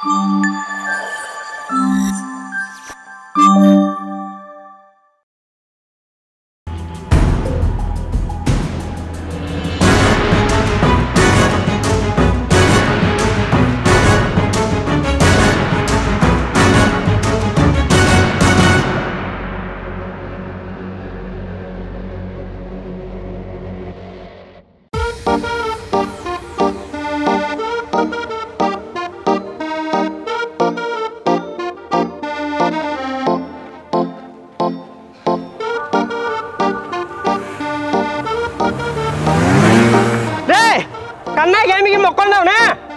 ಲೇ ಕಣ್ಣಾಗ ಎಮ್ಮಿಗೆ ಮಕ್ಕೊಂಡವನ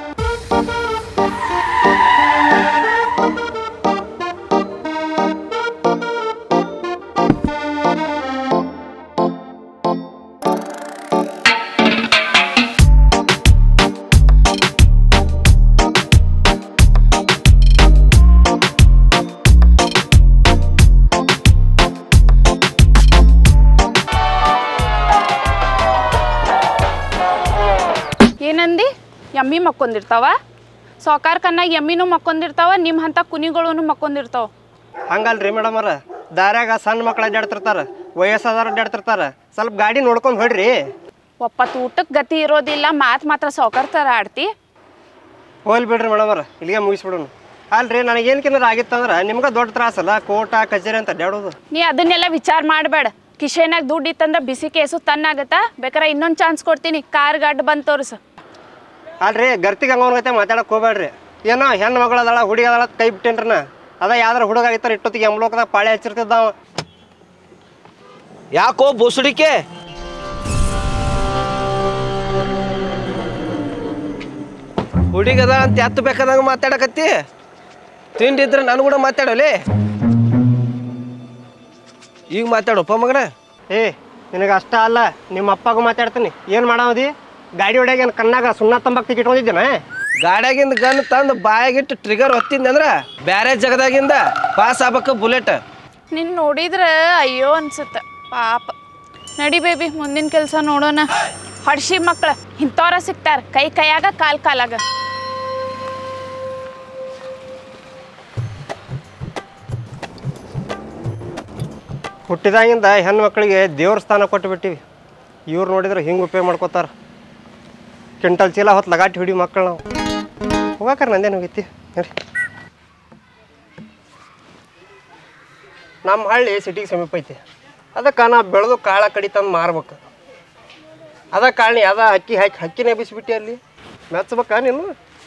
ಏನಂದಿ ಎಮ್ಮಿ ಮಕ್ಕೊಂದಿರ್ತಾವ ಸಾವ್ಕಾರ ಕನ್ನಾಗ ಎಮ್ಮಿನೂ ಮಕ್ಕೊಂದಿರ್ತಾವ ನಿಮ್ಮ ಅಂತ ಕುನಿಗಳು ಮಕ್ಕೊಂದಿರ್ತಾವ ಹಂಗಲ್ರಿ ಮೇಡಮ್ ಅವ್ರ ದಾರ್ಯಾಗ ಸಣ್ಣ ಮಕ್ಳು ಅಡ್ಡಾಡ್ತಿರ್ತಾರ ವಯಸ್ಸಾದವ್ರು ಅಡ್ಡಾಡ್ತಿರ್ತಾರ ಸ್ವಲ್ಪ ಗಾಡಿ ನೋಡ್ಕೊಂಡು ಹೊಡ್ರಿ ಒಪ್ಪತ್ತು ಊಟಕ್ಕೆ ಗತಿ ಇರೋದಿಲ್ಲ ಮಾತು ಮಾತ್ರ ಸಾವ್ಕಾರ ಥರ ಆಡ್ತಿ ಹೋಲ್ ಬಿಡ್ರಿ ಮೇಡಮ್ ಅವ್ರ ಇಲ್ಲಿಗೆ ಮುಗಿಸ್ಬಿಡೋಣ ಅಲ್ರಿ ನನಗೇನ್ಕಿನ್ನೋದು ಆಗಿತ್ತಂದ್ರೆ ನಿಮ್ಗೆ ದೊಡ್ಡ ತ್ರಾಸಲ್ಲ ಕೋಟ ಕಚೇರಿ ಅಂತ ಅಡ್ಡಾಡೋದು ನೀ ಅದನ್ನೆಲ್ಲ ವಿಚಾರ ಮಾಡಬೇಡ ಕಿಶೆನಾಗ ದುಡ್ಡು ಇತ್ತಂದ್ರೆ ಬಿಸಿ ಕೇಸು ತನ್ನಾಗತ್ತಾ ಬೇಕಾರೆ ಇನ್ನೊಂದು ಚಾನ್ಸ್ ಕೊಡ್ತೀನಿ ಕಾರ್ ಗಡ್ಡ ಬಂದು ತೋರಿಸು ಅಲ್ರಿ ಗರ್ತಿಗೆ ಹಂಗೈತೆ ಮಾತಾಡಕ್ ಹೋಗ್ಬೇಡ್ರಿ ಏನೋ ಹೆಣ್ಣು ಮಗಳು ಅದಾಳ ಹುಡುಗಿ ಅದಾಳ ಅಂತ ಕೈ ಬಿಟ್ಟೇನ್ರಿ ನಾ ಅದ ಯಾವ್ದಾರ ಹುಡುಗ ಆಗಿತ್ತಾರ ಇಟ್ಟೊತ್ತಿಗೆ ಎಂಬ್ಲೋಕದಾಗ ಪಾಳೆ ಹಚ್ಚಿರ್ತಿದ್ದಾವ ಯಾಕೋ ಬುಸುಡಿಕೆ ಹುಡುಗದ ಅಂತ ಎತ್ತು ಬೇಕಾದಂಗ ಮಾತಾಡಕತ್ತಿ ತಿಂಡಿದ್ರೆ ನಾನು ಕೂಡ ಮಾತಾಡೋಲಿ ಈಗ ಮಾತಾಡಪ್ಪ ಮಗನ ಏ ನಿನಗೆ ಅಷ್ಟ ಅಲ್ಲ ನಿಮ್ಮ ಅಪ್ಪಗೂ ಮಾತಾಡ್ತೀನಿ ಏನು ಮಾಡಾವದಿ ಗಾಡಿ ಹೊಡ್ಯಾಗ ಏನು ಕಣ್ಣಾಗ ಸುಣ್ಣ ತಂಬಾಕ್ ಟಿಕೆಟ್ ಇಟ್ಕೊಂಡಿದ್ದೇನೆ ಗಾಡ್ಯಾಗಿಂದ ಗನ್ ತಂದು ಬಾಯಾಗಿಟ್ಟು ಟ್ರಿಗರ್ ಹೊತ್ತಿಂದ ಅಂದ್ರ ಬ್ಯಾರೆ ಜಗದಾಗಿಂದ ಪಾಸ್ ಆಗ್ಬೇಕು ಬುಲೆಟ್ ನಿನ್ನ ನೋಡಿದ್ರೆ ಅಯ್ಯೋ ಅನ್ಸುತ್ತೆ ಪಾಪ ನಡಿ ಬೇಬಿ ಮುಂದಿನ ಕೆಲಸ ನೋಡೋಣ ಹೊಡ್ಸಿ ಮಕ್ಳು ಇಂಥವ್ರ ಸಿಗ್ತಾರ ಕೈ ಕೈಯಾಗ ಕಾಲ್ ಕಾಲಾಗ ಹುಟ್ಟಿದಾಗಿಂದ ಹೆಣ್ಣು ಮಕ್ಕಳಿಗೆ ದೇವ್ರ ಸ್ಥಾನ ಕೊಟ್ಟು ಬಿಟ್ಟಿವಿ ಇವ್ರು ನೋಡಿದ್ರೆ ಹಿಂಗೆ ಉಪಯೋಗ ಮಾಡ್ಕೋತಾರ ಕ್ವಿಂಟಲ್ ಚೀಲ ಹೊತ್ತು ಲಗಾಟಿ ಹಿಡಿ ಮಕ್ಕಳು ನಾವು ಹೋಗಾಕರ್ ನಂದೇನು ಹೋಗೈತಿ ಹೇಳಿ ನಮ್ಮ ಹಳ್ಳಿ ಸಿಟಿಗೆ ಸಮೀಪ ಐತಿ ಅದಕ್ಕೆ ನಾ ಬೆಳೆದು ಕಾಳ ಕಡಿ ತಂದು ಮಾರ್ಬೇಕು ಅದ ಕಾಳನಿ ಅದ ಅಕ್ಕಿ ಹಾಕಿ ಹಕ್ಕಿನೇ ಬಿಸಿಬಿಟ್ಟು ಅಲ್ಲಿ ಮೆಚ್ಚಬೇಕಾ ನೀನು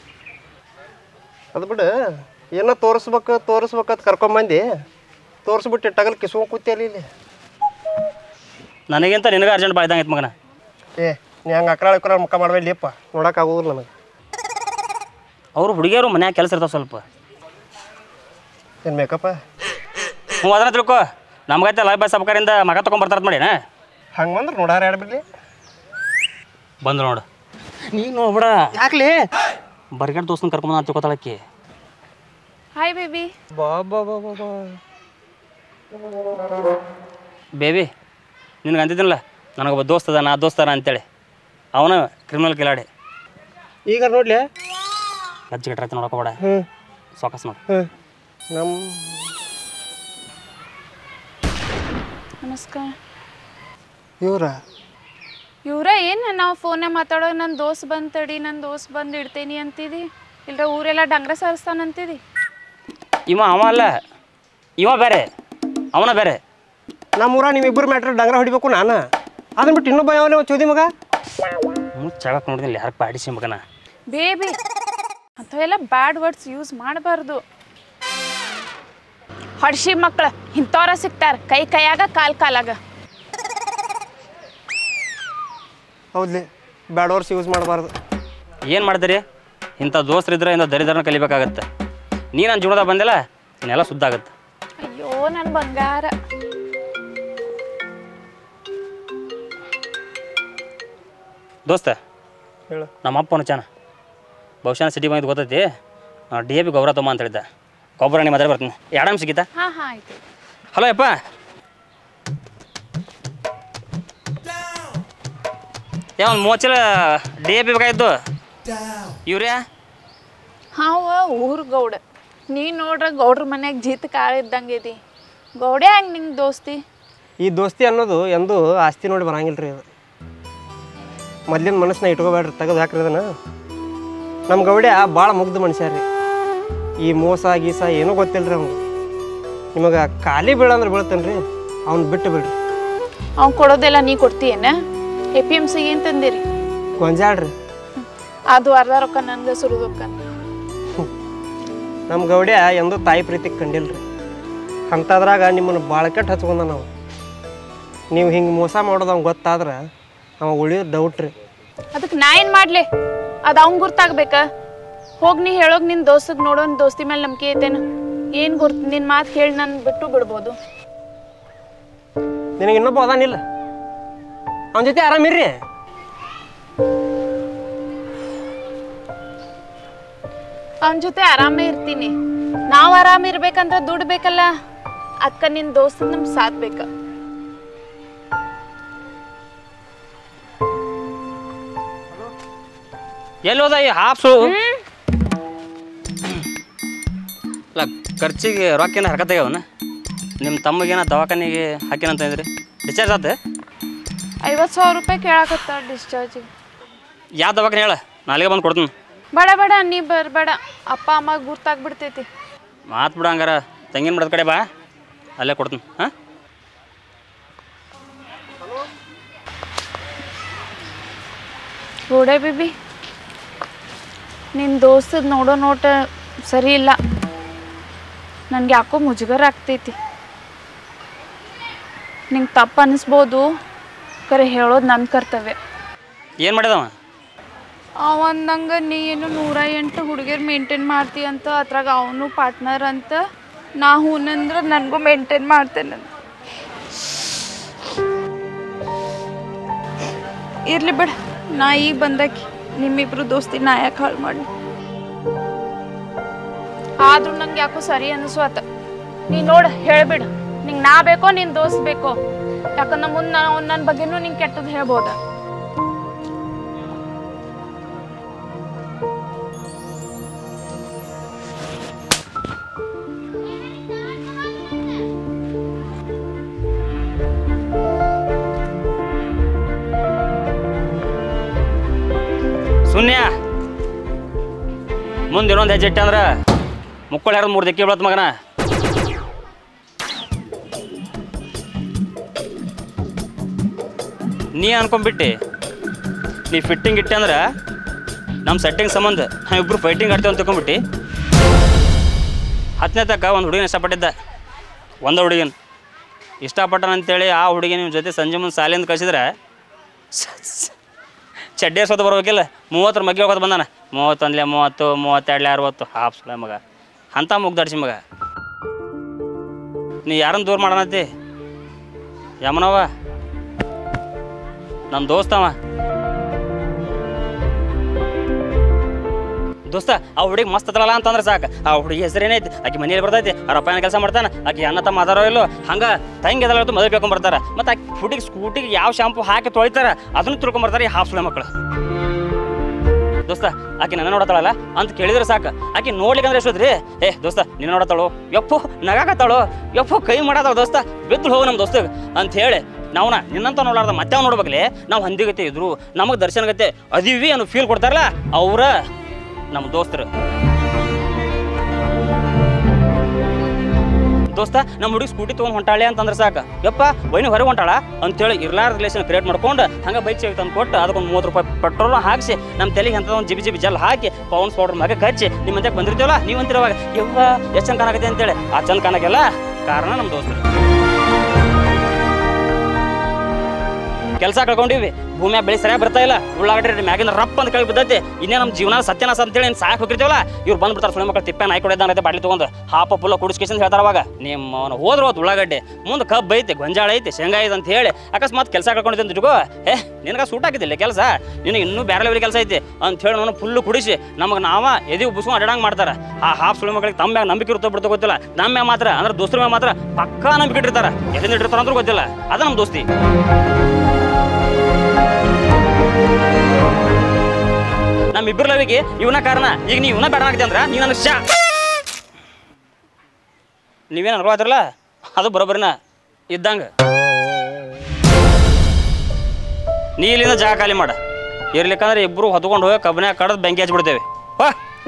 ಅದು ಬಿಡು ಏನೋ ತೋರಿಸ್ಬೇಕು ತೋರಿಸ್ಬೇಕಂತ ಕರ್ಕೊಂಬಂದು ತೋರಿಸ್ಬಿಟ್ಟು ಟಗಲ್ ಕಿಸ್ಕೊಂಡ್ ಕೂತಿ ಅಲ್ಲಿ ಇಲ್ಲಿ ನನಗಿಂತ ನಿನಗೆ ಅರ್ಜೆಂಟ್ ಬಾಯ್ದಂಗೆ ಐತೆ ಮಗನ ಏ ನೀ ಹಂಗೆ ಅಕ್ರಾಳ ಇಕ್ರಾಳ ಮುಖ ಮಾಡಬೇಡಿಯಪ್ಪ ನೋಡೋಕ್ಕಾಗೋದಿಲ್ಲ ನನಗೆ ಅವರು ಹುಡುಗಿಯರು ಮನ್ಯಾಗ ಕೆಲಸ ಇರ್ತಾವೆ ಸ್ವಲ್ಪ ಏನು ಮೇಕಪ್ಪ ಹ್ಞೂ ಅದನ್ನ ತಿಳ್ಕೊ ನಮ್ಗೈತೆ ಲೈಫ್ ಬಾಯ್ ಸಬ್ಕಾರಿಂದ ಮಗ ತೊಗೊಂಬರ್ತಾರ ಮಾಡಿನ ಹಂಗೆ ಬಂದ್ರೆ ನೋಡಾರ ಆಡ್ಬಿಡ್ಲಿ ಬಂದು ನೋಡು ನೀನು ನೋಡ್ಬಿಡ ಯಾಕ್ಲಿ ಬರ್ಗಡ್ ದೋಸ್ತನ ಕರ್ಕೊಂಬಂದು ಅಂತ ತಿಳ್ಕೊತಾಳಕ್ಕಿ ಹಾಯ್ ಬೇಬಿ ಬಾ ಬಾ ಬಾ ಬಾ ಬಾ ಬೇಬಿ ನಿನಗೆ ಅಂತಿದ್ದೀನಲ್ಲ ನನಗೊಬ್ಬ ದೋಸ್ತ ಅದ ನಾ ದೋಸ್ತಾರ ಅಂತೇಳಿ ಅವನು ಕ್ರಿಮಿನಲ್ ಕಿಲಾಡಿ ಈಗ ನೋಡ್ಲಿ ಗಜ್ಜಿ ಗಟ್ರೈತೆ ನೋಡಕೋಬೇಡ ಹ್ಞೂ ಸಾಕಸ್ ನೋಡು ಹ್ಞೂ ನಮ್ಮ ನಮಸ್ಕಾರ ಇವ್ರ ಇವ್ರ ಏನು ನಾವು ಫೋನಾಗ ಮಾತಾಡೋ ನನ್ನ ದೋಸ್ತ್ ಬಂದು ತಡಿ ನನ್ನ ದೋಸ್ತ್ ಬಂದು ಇಡ್ತೇನಿ ಅಂತಿದಿ ಇಲ್ರ ಊರೆಲ್ಲ ಡಂಗ್ರ ಸಾರಿಸ್ತಾನಂತಿದಿ ಇವ ಅವ ಅಲ್ಲ ಇವ ಬೇರೆ ಅವನ ಬೇರೆ ನಮ್ಮ ಊರ ನಿಮ್ಮಿಬ್ಬರು ಮ್ಯಾಟ್ರ್ ಡಂಗ್ರ ಹೊಡಿಬೇಕು ನಾನು ಅದನ್ನ ಬಿಟ್ಟು ಇನ್ನೊಬ್ಬ ಯಾವ ಚೋದಿ ಮಗ ಮುಚ್ಚಾಗಕ್ಕೆ ನೋಡಿದಿಲ್ಲ ಯಾರು ಪಾಡಿಸಿ ಮಗನ ಬೇಬಿ ಅಂಥವೆಲ್ಲ ಬ್ಯಾಡ್ ವರ್ಡ್ಸ್ ಯೂಸ್ ಮಾಡಬಾರ್ದು ಹೊಡ್ಸಿ ಮಕ್ಳು ಇಂಥವ್ರ ಸಿಗ್ತಾರ ಕೈ ಕೈಯಾಗ ಕಾಲ್ ಕಾಲಾಗ ಹೌದ್ಲಿ ಬ್ಯಾಡ್ ವರ್ಸ್ ಯೂಸ್ ಮಾಡಬಾರ್ದು ಏನು ಮಾಡ್ತೀರಿ ಇಂಥ ದೋಸ್ತರಿದ್ರೆ ಇಂಥ ದರಿದ್ರನ ಕಲಿಬೇಕಾಗತ್ತೆ ನೀ ನನ್ನ ಜೀವನದಾಗ ಬಂದಿಲ್ಲ ಇನ್ನೆಲ್ಲ ಸುದ್ದ ಆಗುತ್ತೆ ಅಯ್ಯೋ ನನ್ನ ಬಂಗಾರ ದೋಸ್ತ ಹೇಳು ನಮ್ಮ ಅಪ್ಪನು ಚಾನ ಬಹುಶಃ ಸಿಟಿ ಬಂದಿದ್ದು ಗೊತ್ತೈತಿ ಡಿ ಎ ಪಿ ಗೊಬ್ಬರ ತೊಗೊಂಬ ಅಂತ ಹೇಳಿದ್ದ ಗೊಬ್ಬರ ನಿಮ್ಮ ಹತ್ರ ಬರ್ತೀನಿ ಎರಡಮ್ ಸಿಗಿತಾ ಹಾ ಹಾ ಆಯ್ತು ಹಲೋ ಯಪ್ಪ ಯಾವ ಒಂದು ಮೂವತ್ತು ಚೀಲ ಡಿ ಎ ಪಿ ಬೇಕಾಗಿದ್ದು ಯೂರಿಯಾ ಹಾವ ಊರ್ ಗೌಡ ನೀ ನೋಡ್ರ ಗೌಡ್ರ ಮನ್ಯಾಗ ಜೀತ ಕಾಳು ಇದ್ದಂಗೆ ಇದಿ ಗೌಡೆ ಹಂಗೆ ನಿಂಗೆ ದೋಸ್ತಿ ಈ ದೋಸ್ತಿ ಅನ್ನೋದು ಎಂದೂ ಆಸ್ತಿ ನೋಡಿ ಬರಂಗಿಲ್ಲ ರೀ ಅದು ಮೊದ್ಲಿನ ಮನಸ್ಸನ್ನ ಇಟ್ಕೋಬೇಡ್ರಿ ತೆಗೆದು ಹಾಕ್ರಿ ಅದನ್ನ ನಮ್ಮ ಗೌಡ್ಯ ಭಾಳ ಮುಗ್ಧ ಮನುಷ್ಯ ರೀ ಈ ಮೋಸ ಗೀಸ ಏನೂ ಗೊತ್ತಿಲ್ಲ ರೀ ಅವ್ನು ನಿಮಗೆ ಖಾಲಿ ಬೀಳಂದ್ರೆ ಬೀಳ್ತಾನೆ ರೀ ಅವ್ನು ಬಿಟ್ಟು ಬಿಡ್ರಿ ಅವ್ನು ಕೊಡೋದೆಲ್ಲ ನೀ ಕೊಡ್ತೀಯೇನ ಎ ಪಿ ಎಮ್ ಸಿಗೆ ಏನು ತಂದಿರಿ ಗೊಂಜಾಳ್ರಿ ಅದು ಅರ್ಧ ರೊಕ್ಕ ನನ್ಗೆ ಸುರಿದೊಕ್ಕ ನಮ್ಮ ಗೌಡ್ಯ ಎಂದೂ ತಾಯಿ ಪ್ರೀತಿ ಕಂಡಿಲ್ಲ ರೀ ಅಂಥದ್ರಾಗ ನಿಮ್ಮನ್ನು ಭಾಳ ಕೆಟ್ಟ ಹಚ್ಕೊಂಡ ನಾವು ನೀವು ಹಿಂಗೆ ಮೋಸ ಮಾಡೋದು ಅವ್ನು ಗೊತ್ತಾದ್ರೆ ಅವ ಉಳಿಯೋದು ಡೌಟ್ ರೀ ಅದಕ್ಕೆ ನಾ ಏನು ಮಾಡಲಿ ಅದು ಅವ್ನು ಗುರ್ತಾಗ್ಬೇಕ ಹೋಗಿ ನೀ ಹೇಳೋಗಿ ನಿನ್ನ ದೋಸ್ತಗೆ ನೋಡೋ ನಿನ್ ದೋಸ್ತಿ ಮೇಲೆ ನಂಬಿಕೆ ಐತೇನು ಏನು ಗುರ್ತು ನಿನ್ನ ಮಾತು ಕೇಳಿ ನಾನು ಬಿಟ್ಟು ಬಿಡ್ಬೋದು ನಿನಗೆ ಇನ್ನೊಬ್ಬ ಅದಾನಿಲ್ಲ ಅವನ ಜೊತೆ ಆರಾಮಿರ್ರಿ ಅವನ ಜೊತೆ ಆರಾಮೇ ಇರ್ತೀನಿ ನಾವು ಆರಾಮ ಇರ್ಬೇಕಂದ್ರೆ ದುಡ್ಡು ಬೇಕಲ್ಲ ಅದ್ಕ ನಿನ್ನ ದೋಸ್ತ ನಮ್ಗೆ ಸಾಥ್ ಬೇಕ ಎಲ್ಲಿ ಹೋದ ಈ ಹಾಪ್ಸು ಅಲ್ಲ ಖರ್ಚಿಗೆ ರೊಕ್ಕೇನ ಹರ್ಕತ್ತಾಗವನ ನಿಮ್ಮ ತಮ್ಮಗೇನ ದವಾಖಾನಿಗೆ ಹಾಕಿನಂತ ಇದ್ರಿ ಡಿಸ್ಚಾರ್ಜ್ ಆತ ಐವತ್ತು ಸಾವಿರ ರೂಪಾಯಿ ಕೇಳಾಕತ್ತ ಡಿಸ್ಚಾರ್ಜಿಗೆ ಯಾವ ದವಾಖಾನೆ ಹೇಳ ನಾಳೆಗೆ ಬಂದು ಕೊಡ್ತೀನಿ ಬೇಡ ಬೇಡ ನೀ ಬರಬೇಡ ಅಪ್ಪ ಅಮ್ಮ ಗುರ್ತಾಗ್ಬಿಡ್ತೈತಿ ಮಾತು ಬಿಡ ಹಂಗಾರ ತಂಗಿನ ಬಿಡೋದ್ ಕಡೆ ಬಾ ಅಲ್ಲೇ ಕೊಡ್ತೀನಿ ಹಾಂ ಗೋಡೆ ಬಿಬಿ ನಿನ್ನ ದೋಸ್ತದ ನೋಡೋ ನೋಟ ಸರಿ ಇಲ್ಲ ನನಗೆ ಯಾಕೋ ಮುಜುಗರ ಆಗ್ತೈತಿ ನಿಂಗೆ ತಪ್ಪು ಅನ್ನಿಸ್ಬೋದು ಕರೆ ಹೇಳೋದು ನನ್ನ ಕರ್ತವ್ಯ ಏನು ಮಾಡಿದವ ಅವಂದಂಗೆ ನೀ ಏನು ನೂರ ಎಂಟು ಹುಡುಗಿಯರು ಮೇಂಟೈನ್ ಮಾಡ್ತಿ ಅಂತ ಅದ್ರಾಗ ಅವನು ಪಾರ್ಟ್ನರ್ ಅಂತ ನಾ ಹೂನಂದ್ರೆ ನನಗೂ ಮೇಂಟೈನ್ ಮಾಡ್ತೇನೆ ಇರ್ಲಿ ಬಿಡ ನಾ ಈಗ ಬಂದಾಕಿ ನಿಮ್ಮಿಬ್ರು ದೋಸ್ತಿ ನಾ ಯಾಕೆ ಹಾಳು ಮಾಡಿ ಆದ್ರೂ ನಂಗೆ ಯಾಕೋ ಸರಿ ಅನಿಸ್ವಾತ ನೀ ನೋಡು ಹೇಳ್ಬಿಡು ನಿಂಗೆ ನಾ ಬೇಕೋ ನಿನ್ ದೋಸ್ತ್ ಬೇಕೋ ಯಾಕಂದ್ರೆ ಮುಂದೆ ನಾನು ನನ್ನ ಬಗ್ಗೆನೂ ನಿಂಗೆ ಕೆಟ್ಟದ್ದು ಹೇಳ್ಬೋದ ಶೂನ್ಯ ಮುಂದೆ ಇನ್ನೊಂದು ಹೆಜ್ಜೆ ಇಟ್ಟೆ ಅಂದ್ರೆ ಮುಕ್ಕಳು ಯಾರು ಮೂರು ದಿಕ್ಕಿ ಬೀಳತ್ ಮಗನ ನೀ ಅನ್ಕೊಂಬಿಟ್ಟಿ ನೀ ಫಿಟ್ಟಿಂಗ್ ಇಟ್ಟೆ ಅಂದ್ರೆ ನಮ್ಮ ಸೆಟ್ಟಿಂಗ್ ಸಂಬಂಧ ನಾವಿಬ್ರು ಫೈಟಿಂಗ್ ಆಡ್ತೇವೆ ಅಂತ ತಿಳ್ಕೊಂಬಿಟ್ಟು ಹತ್ತನೇ ತಕ್ಕ ಒಂದು ಹುಡುಗಿನ ಇಷ್ಟಪಟ್ಟಿದ್ದ ಒಂದು ಹುಡುಗಿನ ಇಷ್ಟಪಟ್ಟನ ಅಂತೇಳಿ ಆ ಹುಡುಗಿ ನಿಮ್ಮ ಜೊತೆ ಸಂಜೆ ಮುಂದೆ ಸಾಲಿಂದ ಕಳಿಸಿದ್ರೆ ಚಡ್ಡಿ ಸೋತ ಬರ್ಬೇಕಿಲ್ಲ ಮೂವತ್ತರ ಮಗ್ಗೆ ಹೋಗೋದು ಬಂದಾನ ಮೂವತ್ತೊಂದ್ಲೆ ಮೂವತ್ತು ಮೂವತ್ತೆರಡ್ಲೆ ಅರವತ್ತು ಹಾಫ್ ಸುಳೆ ಮಗ ಅಂಥ ಮುಗ್ದಾಡ್ಸಿ ಮಗ ನೀ ಯಾರನ್ನ ದೂರ ಮಾಡೋಣತಿ ಯಮನವ ನಮ್ಮ ದೋಸ್ತವ ದೋಸ್ತ ಆ ಹುಡುಗಿ ಮಸ್ತ್ ಅತ್ತಲ್ಲ ಅಂತಂದ್ರೆ ಸಾಕು ಆ ಹುಡುಗಿ ಹೆಸರು ಏನೈತಿ ಆಕೆ ಮನೇಲಿ ಬರ್ತೈತಿ ಅವ್ರ ಅಪ್ಪ ಕೆಲಸ ಮಾಡ್ತಾನೆ ಆಕೆ ಅನ್ನ ತಮ್ಮ ಅದಾರೋ ಇಲ್ಲೋ ಹಂಗೆ ತಂಗಿ ಅದಲ್ಲ ಮದುವೆ ಬೇಕೊಂಬರ್ತಾರೆ ಮತ್ತು ಆಕೆ ಹುಡುಗಿ ಸ್ಕೂಟಿಗೆ ಯಾವ ಶಾಂಪು ಹಾಕಿ ತೊಳಿತಾರ ಅದನ್ನು ತಿಳ್ಕೊಂಬರ್ತಾರೆ ಈ ಹಾಫ್ ಸುಳೆ ಮಕ್ಕಳು ದೋಸ್ತ ಆಕೆ ನನ್ನ ನೋಡತ್ತಾಳಲ್ಲ ಅಂತ ಕೇಳಿದ್ರೆ ಸಾಕು ಆಕೆ ನೋಡ್ಲಿಕ್ಕೆ ಅಂದ್ರೆ ಎಷ್ಟೋದ್ರಿ ಏ ದೋಸ್ತ ನಿನ್ನ ನೋಡತ್ತಾಳು ಯಪ್ಪು ನಗಾಕತ್ತಾಳು ಯಪ್ಪು ಕೈ ಮಾಡತ್ತಾಳ ದೋಸ್ತ ಬಿದ್ದು ಹೋಗು ನಮ್ಮ ದೋಸ್ತ ಅಂತ ಹೇಳಿ ನಾವ್ನ ನಿನ್ನಂತ ನೋಡಾರ್ದ ಮತ್ತೆ ಅವ್ನು ನೋಡ್ಬೇಕಲೆ ನಾವು ಹಂದಿಗತೆ ಇದ್ರು ನಮಗೆ ದರ್ಶನಗತೆ ಅದೀವಿ ಅನ್ನೋ ಫೀಲ್ ಕೊಡ್ತಾರಲ್ಲ ಅವ್ರ ನಮ್ಮ ದೋಸ್ತರು ದೋಸ್ತ ನಮ್ಮ ಹುಡುಗಿ ಸ್ಕೂಟಿ ತೊಗೊಂಡು ಹೊಂಟಾಳೆ ಅಂತಂದ್ರೆ ಸಾಕು ಯಪ್ಪ ವೈನಿ ಹೊರಗೆ ಹೊಂಟಾಳ ಅಂತೇಳಿ ಇರ್ಲಾರ ರಿಲೇಷನ್ ಕ್ರಿಯೇಟ್ ಮಾಡ್ಕೊಂಡು ಹಂಗೆ ಬೈಕ್ ಸೇವೆ ತಂದು ಕೊಟ್ಟು ಅದಕ್ಕೊಂದು ಮೂವತ್ತು ರೂಪಾಯಿ ಪೆಟ್ರೋಲ್ ಹಾಕಿಸಿ ನಮ್ಮ ತಲೆಗೆ ಅಂತ ಒಂದು ಜಿಬಿ ಜಿಬಿ ಜಲ್ ಹಾಕಿ ಪೌನ್ಸ್ ಪೌಡರ್ ಮಗ ಹಚ್ಚಿ ನಿಮ್ಮ ಮಂತ್ಯಾಗ ಬಂದಿರ್ತೀವಲ್ಲ ನೀವು ಅಂತಿರುವಾಗ ಯವ್ವ ಎಷ್ಟು ಚಂದ ಕಾಣಕತ್ತೆ ಅಂತೇಳಿ ಆ ಚಂದ ಕಾಣಕ್ಕೆಲ್ಲ ಕಾರಣ ನಮ್ಮ ದೋಸ್ತರು ಕೆಲಸ ಕಳ್ಕೊಂಡಿವಿ ಭೂಮಿಯಾಗ ಬೆಳೆ ಸರಿಯಾಗಿ ಬರ್ತಾ ಇಲ್ಲ ಉಳ್ಳಾಗಡ್ಡಿ ಮ್ಯಾಗಿನ ರಪ್ಪ ಅಂತ ಕೆಳಗೆ ಬಿದ್ದೈತಿ ಇನ್ನೇ ನಮ್ಮ ಜೀವನ ಸತ್ಯನಾಶ ಅಂತೇಳಿ ಏನು ಸಾಕು ಹೋಗಿರ್ತೀವಲ್ಲ ಇವ್ರು ಬಂದ್ಬಿಡ್ತಾರೆ ಸುಳ್ಳು ಮಕ್ಕಳು ತಿಪ್ಪೆ ನಾಯಿ ಕೊಡೋದಂಗೈತೆ ಬಾಟ್ಲಿ ತೊಗೊಂಡು ಹಾಪ ಪುಲ್ಲ ಕುಡಿಸ್ಕೇಶನ್ ಹೇಳ್ತಾರ ಅವಾಗ ನಿಮ್ಮ ಅವನು ಹೋದ್ರು ಹೋದ್ ಉಳ್ಳಾಗಡ್ಡೆ ಮುಂದೆ ಕಬ್ಬು ಐತೆ ಗೊಂಜಾಳ ಐತೆ ಶೇಂಗಾ ಐತೆ ಅಂತ ಹೇಳಿ ಅಕಸ್ಮಾತ್ ಕೆಲಸ ಕಳ್ಕೊಂಡಿದ್ದೆ ಅಂತ ಇಟ್ಕೋ ಏ ನಿನಗೆ ಸೂಟ್ ಹಾಕಿದ್ದಿಲ್ಲ ಕೆಲಸ ನಿನಗೆ ಇನ್ನೂ ಬೇರೆ ಲೆವೆಲ್ ಕೆಲಸ ಐತಿ ಅಂತ ಹೇಳಿ ನಾನು ಫುಲ್ಲು ಕುಡಿಸಿ ನಮಗೆ ನಾವ ಎದಿ ಉಬ್ಬಿಸ್ಕೊಂಡು ಅಡಂಗ್ ಮಾಡ್ತಾರೆ ಆ ಹಾಫ್ ಸುಳ್ಳು ಮಕ್ಕಳಿಗೆ ತಮ್ಮ ಮ್ಯಾಗ ನಂಬಿಕೆ ಇರುತ್ತೋ ಬಿಡ್ತೋ ಗೊತ್ತಿಲ್ಲ ನಮ್ಮ ಮ್ಯಾಗ ಮಾತ್ರ ಅಂದ್ರೆ ದೋಸ್ತರ ಮ್ಯಾಗ ಮಾತ್ರ ಪಕ್ಕಾ ನಂಬಿಕೆ ಇಟ್ಟಿರ್ತಾರೆ ಎಲ್ಲಿಂದ ಇಟ್ಟಿರ್ತಾರ ಅಂದ್ರೂ ಗೊತ್ತಿಲ್ಲ ಅದ ನಮ್ಮ ದೋಸ್ತಿ ನಮ್ಮಿಬ್ಬರ ಲವಿಗೆ ಇವನ ಕಾರಣ ಈಗ ನೀವು ಇವನ ಬೇಡ ಆಗ್ತಿ ಅಂದ್ರ ನೀ ನನಗೆ ಶಾ ನೀವೇನು ಅನ್ಕೊಳತ್ರಲ್ಲ ಅದು ಬರೋಬ್ಬರಿನ ಇದ್ದಂಗ ನೀ ಇಲ್ಲಿಂದ ಜಾಗ ಖಾಲಿ ಮಾಡ ಇರ್ಲಿಕ್ಕಂದ್ರೆ ಇಬ್ರು ಹೊತ್ಕೊಂಡು ಹೋಗಿ ಕಬ್ಬನ್ಯಾಗ ಕಡದ್ ಬೆಂಕಿ ಹಚ್ಬಿಡ್ತೇವೆ ಹೋ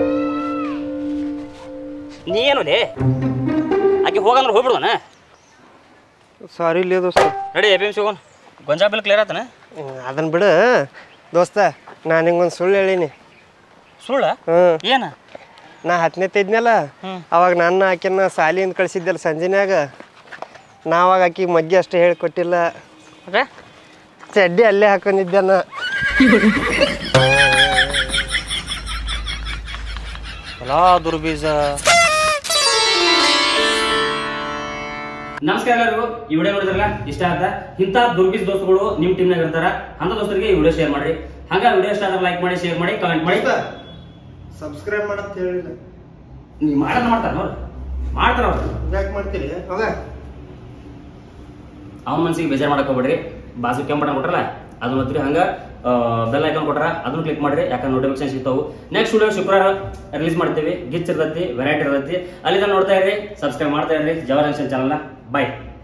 ನೀ ಏನು ಲೇ ಆಕೆ ಹೋಗಂದ್ರೆ ಹೋಗ್ಬಿಡ್ವನ ಸಾರಿ ಇಲ್ಲಿ ದೋಸ್ತ ರೆಡಿ ಎ ಪಿ ಎಮ್ ಸಿಗೋನ್ ಗೊಂಜಾ ಬಿಲ್ ಕ್ಲಿಯರ್ ಆತನ ಅದನ್ನ ಬಿಡು ದೋಸ್ತ ನಾನು ಹಿಂಗೊಂದು ಸುಳ್ಳು ಹೇಳಿನಿ ಸುಳ್ಳ ಹ್ಞೂ ಏನ ನಾ ಹತ್ತನೇ ತಿದ್ನಲ್ಲ ಅವಾಗ ನನ್ನ ಆಕಿನ ಸಾಲಿಯಿಂದ ಕಳ್ಸಿದ್ದಲ್ಲ ಸಂಜೆನ್ಯಾಗ ನಾ ಅವಾಗ ಆಕಿಗೆ ಮಗ್ಗಿ ಅಷ್ಟೇ ಹೇಳಿಕೊಟ್ಟಿಲ್ಲ ಅದೇ ಚಡ್ಡಿ ಅಲ್ಲೇ ಹಾಕೊಂಡಿದ್ದೆ ನಾ ಹೊಲ ದುರ್ಬೀಜ ನಮಸ್ಕಾರ ಎಲ್ಲರಿಗೂ ಈ ವಿಡಿಯೋ ನೋಡಿದ್ರಲ್ಲ ಇಷ್ಟ ಆಯ್ತಾ ಇಂಥ ದುರ್ಬೀಜ್ ದೋಸ್ತುಗಳು ನಿಮ್ ಟೀಮ್ನಾಗ ಇರ್ತಾರ ಅಂತ ದೋಸ್ತರಿಗೆ ಈ ವಿಡಿಯೋ ಶೇರ್ ಮಾಡ್ರಿ ಹಂಗ ವಿಡಿಯೋ ಇಷ್ಟ ಆದ್ರೆ ಲೈಕ್ ಮಾಡಿ ಶೇರ್ ಮಾಡಿ ಕಮೆಂಟ್ ಮಾಡಿ ಸಬ್ಸ್ಕ್ರೈಬ್ ಮಾಡಂತ ಹೇಳಿಲ್ಲ ನೀವು ಮಾಡೋದ್ ಮಾಡ್ತಾರ ನೋಡ್ರಿ ಮಾಡ್ತಾರ ಅವ್ರು ಯಾಕೆ ಮಾಡ್ತೀರಿ ಹೋಗ ಅವನ ಮನ್ಸಿಗೆ ಬೇಜಾರು ಮಾಡಕ್ ಹೋಗ್ಬೇಡ್ರಿ ಬಾಜು ಕೆಂಪ್ ಬಟನ್ ಕೊಟ್ರಲ್ಲ ಅದನ್ನ ಒತ್ತಿರಿ ಹಂಗ ಬೆಲ್ ಐಕಾನ್ ಕೊಟ್ರ ಅದನ್ನ ಕ್ಲಿಕ್ ಮಾಡ್ರಿ ಯಾಕಂದ್ರೆ ನೋಟಿಫಿಕೇಶನ್ ಸಿಗ್ತಾವು ನೆಕ್ಸ್ಟ್ ವಿಡಿಯೋ ಶುಕ್ರವಾರ ರಿಲೀಸ್ ಮಾಡ್ತೀವಿ ಗಿಚ್ ಇರ್ತೈತಿ ವೆರೈಟಿ ಇರ್ತೈತಿ ಅಲ್ಲಿಂದ ನೋಡ್ತಾ ಇರ್ರಿ ಸಬ್ಸ್ಕ್ರೈಬ್ ಮಾಡ್ತಾ ಇರ್ರಿ ಜವರ್ ಜಂಕ್ಷನ್ ಚಾನಲ್ನ ಬಾಯ್